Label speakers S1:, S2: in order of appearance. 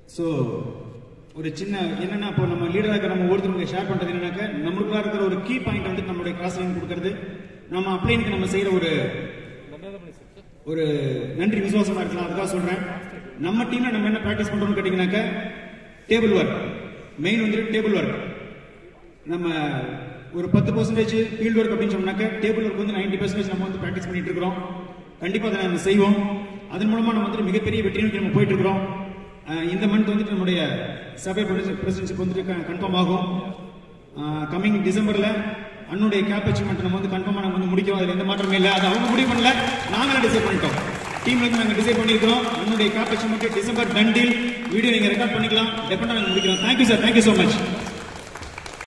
S1: so ஒரு சின்ன என்னன்னா இப்போ நம்ம லீடராக இருக்க நம்ம ஒருத்தருக்கு ஷேர் பண்றது என்னன்னாக்க நம்மளுக்குள்ள இருக்கிற ஒரு கீ பாயிண்ட் வந்து நம்மளுடைய கிராஸ் லைன் கொடுக்கறது நம்ம அப்ளைனுக்கு நம்ம செய்யற ஒரு ஒரு நன்றி விசுவாசமா இருக்கலாம் அதுக்காக சொல்றேன் நம்ம டீம்ல நம்ம என்ன பிராக்டிஸ் பண்றோம்னு கேட்டீங்கன்னாக்க டேபிள் ஒர்க் மெயின் வந்து டேபிள் ஒர்க் நம்ம ஒரு பத்து பர்சன்டேஜ் ஃபீல்ட் ஒர்க் அப்படின்னு சொன்னாக்க டேபிள் ஒர்க் வந்து நைன்டி பர்சன்டேஜ் நம்ம வந்து ப்ராக்டிஸ் பண்ணிட்டு இருக்கிறோம் கண்டிப்பா அதை நம்ம செய்வோம் அதன் மூலமா நம்ம வந்து மிகப்பெரிய வெற்றி நோக்கி நம்ம போயிட்டு இருக்கிறோம் அஹ் இந்த மந்த் வந்துட்டு நம்முடைய சபை பிரசிடென்சிப் வந்துட்டு கன்ஃபார்ம் ஆகும் கம்மிங் டிசம்பர்ல அண்ணுடைய கேப் அச்சீவ்மெண்ட் நம்ம வந்து கன்ஃபார்மா நம்ம வந்து முடிக்கிறோம் அதுல எந்த மாற்றமே இல்லை அது அவங்க முடிவு பண்ணல நாங்களே டிசைட் பண்ணிட்டோம் டீம்ல இருந்து நாங்க டிசைட் பண்ணிருக்கோம் அண்ணுடைய கேப் அச்சீவ்மெண்ட் டிசம்பர் டண்டில் வீடியோ நீங்க ரெக்கார்ட் பண்ணிக்கலாம் டெஃபினட்டா நாங்க முடிக்கிறோம் thank you sir thank you so much